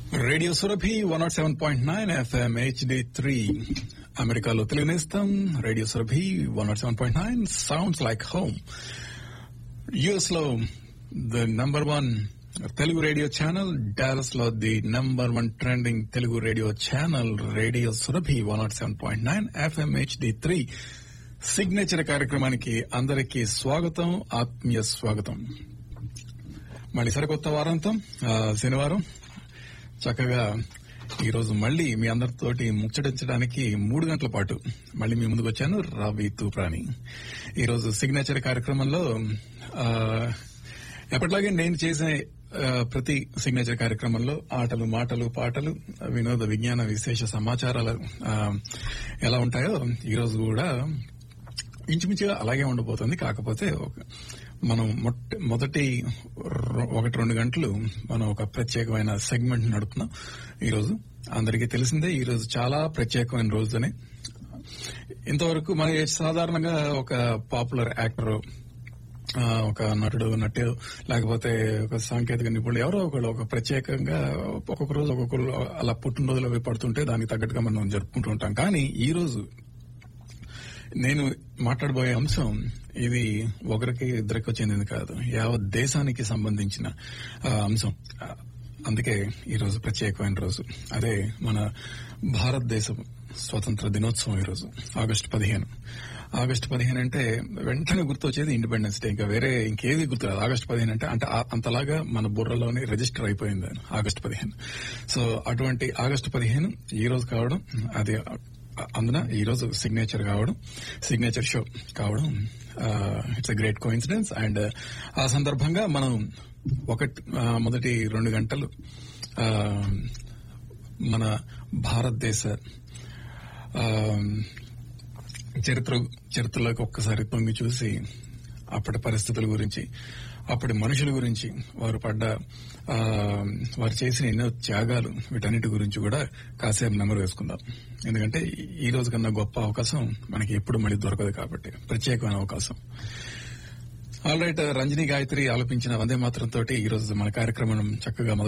radio Surabhi one naught seven point nine FM HD three అమెరికాలో తెలుగునేస్తాం radio Surabhi one naught seven point nine sounds like home US లో the number one Telugu radio channel Dallas లో the number one trending Telugu radio channel radio Surabhi one naught seven point nine FM HD three signature కార్యక్రమానికి అందరికీ స్వాగతం ఆత్మీయ స్వాగతం మళ్ళీ సరికొత్త వారంతో ఆ, శనివారం చక్కగా ఈ రోజు మళ్ళీ మీ అందరితోటి ముచ్చటించడానికి మూడు గంటల పాటు మళ్ళీ మీ ముందుకు వచ్చాను రవి తూప్రాని ఈ రోజు సిగ్నేచర్ కార్యక్రమంలో ఆ, ఎప్పటిలాగే నేను చేసే ఆ, ప్రతి సిగ్నేచర్ కార్యక్రమంలో ఆటలు మాటలు పాటలు వినోద విజ్ఞాన విశేష సమాచారాలు ఆ, ఎలా ఉంటాయో ఈ రోజు కూడా ఇంచుమించుగా అలాగే ఉండబోతుంది కాకపోతే ఒక- మనం మొట్ట మొదటి రొ- ఒకటి రెండు గంటలు మనం ఒక ప్రత్యేకమైన సెగ్మెంట్ నడుపుతున్నాం ఈ రోజు అందరికీ తెలిసిందే ఈ రోజు చాలా ప్రత్యేకమైన రోజునే ఇంతవరకు మన సాధారణంగా ఒక పాపులర్ యాక్టర్ ఆ, ఒక నటుడు నటు లేకపోతే ఒక సాంకేతిక నిపుణులు ఎవరో ఒకళ్ళు ఒక ప్రత్యేకంగా ఒక్కొక్క రోజు ఒక్కొక్కరు అలా పుట్టినరోజులు అవి పడుతుంటే దానికి తగ్గట్టుగా మనం జరుపుకుంటూ ఉంటాం కానీ ఈ రోజు నేను మాట్లాడబోయే అంశం ఇది ఒకరికి ఇద్దరికి చెందింది కాదు యావత్ దేశానికి సంబంధించిన ఆ, అంశం ఆ, అందుకే ఈ రోజు ప్రత్యేకమైన రోజు అదే మన భారతదేశం స్వతంత్ర దినోత్సవం ఈ రోజు ఆగస్టు పదిహేను ఆగస్టు పదిహేను అంటే వెంటనే గుర్తొచ్చేది ఇండిపెండెన్స్ డే ఇంకా వేరే ఇంకేది గుర్తురాదు ఆగస్టు పదిహేను అంటే అంటే ఆ- అంతలాగా మన బుర్రలోనే రిజిస్టర్ అయిపోయింది అది ఆగస్టు పదిహేను సో అటువంటి ఆగస్టు పదిహేను ఈ రోజు కావడం అది అందున ఈ రోజు సిగ్నేచర్ కావడం సిగ్నేచర్ షో కావడం it's a great coincidence and ఆ సందర్భంగా మనం ఒకటి ఆ, మొదటి రెండు గంటలు ఆ, మన భారతదేశ ఆ, చరిత్ర చరిత్రలోకి ఒక్కసారి తొంగి చూసి అప్పటి పరిస్థితుల గురించి అప్పటి మనుషుల గురించి వారు పడ్డ ఆ, వారు చేసిన ఎన్నో త్యాగాలు వీటన్నిటి గురించి కూడా కాసేపు నెమరు వేసుకుందాం ఎందుకంటే ఈ- ఈ రోజు కన్నా గొప్ప అవకాశం మనకి ఎప్పుడు మళ్ళీ దొరకదు కాబట్టి ప్రత్యేకమైన అవకాశం ఆల్ రైట్ రంజనీ గాయత్రి ఆలపించిన వందే మాత్రం తోటి ఈ రోజు మన కార్యక్రమం చక్కగా మొదలు